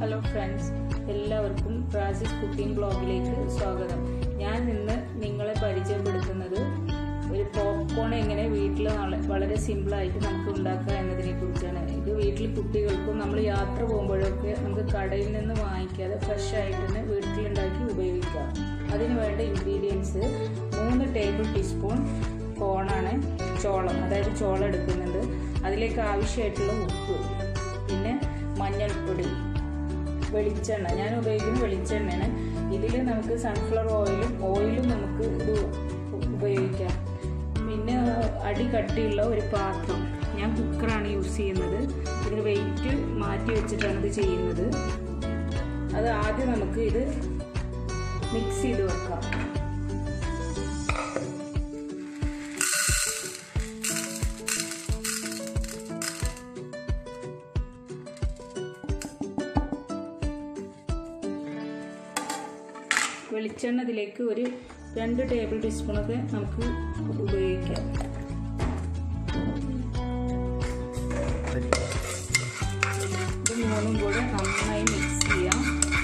hello friends എല്ലാവർക്കും പ്രാസിസ് cooking ബ്ലോഗിലേക്ക് സ്വാഗതം ഞാൻ ഇന്ന് നിങ്ങളെ പരിചയപ്പെടുത്തുന്നത് ഒരു പോപ്കോൺ എങ്ങനെ വീട്ടിൽ വളരെ സിമ്പിളായിട്ട് നമുക്ക് ഉണ്ടാക്കാം എന്നതിനെ കുറിച്ചാണ് ഇത് വീട്ടിൽ കുട്ടികൾക്കും നമ്മൾ യാത്ര പോകുമ്പോഴൊക്കെ നമുക്ക് കടയിൽ നിന്ന് വാങ്ങിക്കാതെ ഫ്രഷ് ആയിട്ട് തന്നെ വീട്ടിലുണ്ടാക്കി ഉപയോഗിക്കാം അതിന് വേണ്ട ഇൻഗ്രീഡിയൻസ് മൂന്ന് ടേബിൾ ടീസ്പൂൺ കോണാണ് ചോളം അതായത് ചോളം എടുക്കുന്നുണ്ട് അതിലേക്ക് ആവശ്യമായിട്ടുള്ള ഉപ്പ് പിന്നെ മഞ്ഞൾപ്പൊടി വെളിച്ചെണ്ണ ഞാൻ ഉപയോഗിക്കുന്ന വെളിച്ചെണ്ണയാണ് ഇതിൽ നമുക്ക് സൺഫ്ലവർ ഓയിലും ഓയിലും നമുക്ക് ഇത് ഉപയോഗിക്കാം പിന്നെ അടി കട്ടിയുള്ള ഒരു പാത്രം ഞാൻ കുക്കറാണ് യൂസ് ചെയ്യുന്നത് ഇതിന് വെയിറ്റ് മാറ്റി വെച്ചിട്ടാണ് ഇത് ചെയ്യുന്നത് അത് ആദ്യം നമുക്ക് ഇത് മിക്സ് ചെയ്ത് വെക്കാം വെളിച്ചെണ്ണ ഇതിലേക്ക് ഒരു രണ്ട് ടേബിൾ ടീസ്പൂണൊക്കെ നമുക്ക് ഉപയോഗിക്കാം ഇത് മൂന്നും കൂടെ നന്നായി മിക്സ് ചെയ്യാം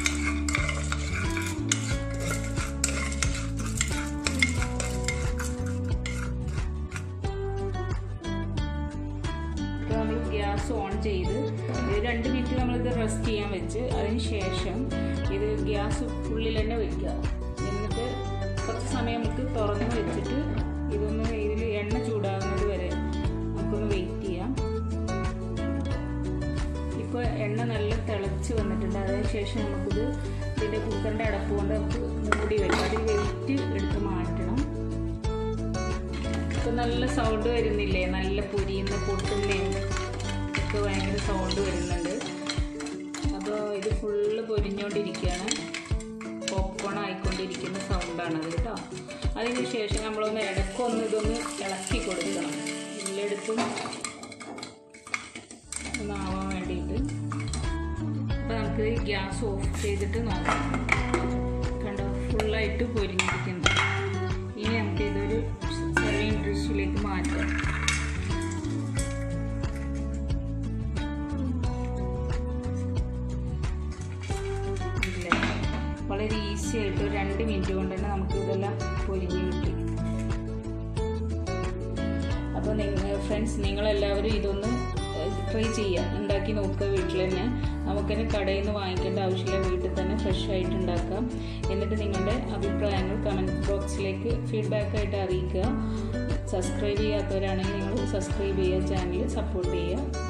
നമ്മൾ ഗ്യാസ് ഓൺ ചെയ്ത് രണ്ട് മിനിറ്റ് നമ്മളിത് റെസ്റ്റ് ചെയ്യാൻ വെച്ച് അതിന് ശേഷം ഇത് ഗ്യാസ് ഫുള്ളിൽ തന്നെ വെക്കുക എന്നിട്ട് കുറച്ച് സമയം നമുക്ക് തുറന്ന് വെച്ചിട്ട് ഇതൊന്ന് ഇതിൽ എണ്ണ ചൂടാകുന്നത് വരെ നമുക്കൊന്ന് വെയിറ്റ് ചെയ്യാം ഇപ്പോൾ എണ്ണ നല്ല തിളച്ച് വന്നിട്ടുണ്ട് അതിനുശേഷം നമുക്കിത് ഇതിൻ്റെ കുക്കറിൻ്റെ അടപ്പ് കൊണ്ട് നമുക്ക് മൂടി വെക്കാം അതിൽ വെയിറ്റ് എടുത്ത് മാറ്റണം ഇപ്പം നല്ല സൗണ്ട് വരുന്നില്ലേ നല്ല പൊരിയുന്ന പൊട്ടുന്നേയും ഒക്കെ ഭയങ്കര സൗണ്ട് വരുന്നുണ്ട് അപ്പോൾ ഇത് ഫുള്ള് പൊരിഞ്ഞുകൊണ്ടിരിക്കുകയാണ് പോപ്കോൺ ആയിക്കൊണ്ടിരിക്കുന്ന സൗണ്ടാണത് കേട്ടോ അതിന് ശേഷം നമ്മളൊന്ന് ഇടയ്ക്കൊന്ന് ഇതൊന്ന് ഇളക്കി കൊടുക്കണം എല്ലായിടത്തും ഒന്നാവാൻ വേണ്ടിയിട്ട് അപ്പോൾ നമുക്ക് ഗ്യാസ് ഓഫ് ചെയ്തിട്ട് നോക്കാം കണ്ടോ ഫുള്ളായിട്ട് പൊരിഞ്ഞിരിക്കുന്നു ഇനി നമുക്ക് ഇതൊരു സെർവിങ് ഡിഷിലേക്ക് മാറ്റാം വളരെ ഈസി ആയിട്ട് ഒരു രണ്ട് മിനിറ്റ് കൊണ്ട് തന്നെ നമുക്ക് ഇതെല്ലാം പൊരിഞ്ഞ് കിട്ടി അപ്പോൾ നിങ്ങൾ ഫ്രണ്ട്സ് നിങ്ങളെല്ലാവരും ഇതൊന്ന് ട്രൈ ചെയ്യുക ഉണ്ടാക്കി നോക്കുക വീട്ടിൽ തന്നെ നമുക്കതിന് കടയിൽ നിന്ന് വാങ്ങിക്കേണ്ട ആവശ്യമില്ല വീട്ടിൽ തന്നെ ഫ്രഷ് ആയിട്ട് ഉണ്ടാക്കാം എന്നിട്ട് നിങ്ങളുടെ അഭിപ്രായങ്ങൾ കമൻറ്റ് ബോക്സിലേക്ക് ഫീഡ്ബാക്ക് ആയിട്ട് അറിയിക്കുക സബ്സ്ക്രൈബ് ചെയ്യാത്തവരാണെങ്കിൽ നിങ്ങൾ സബ്സ്ക്രൈബ് ചെയ്യുക ചാനൽ സപ്പോർട്ട് ചെയ്യുക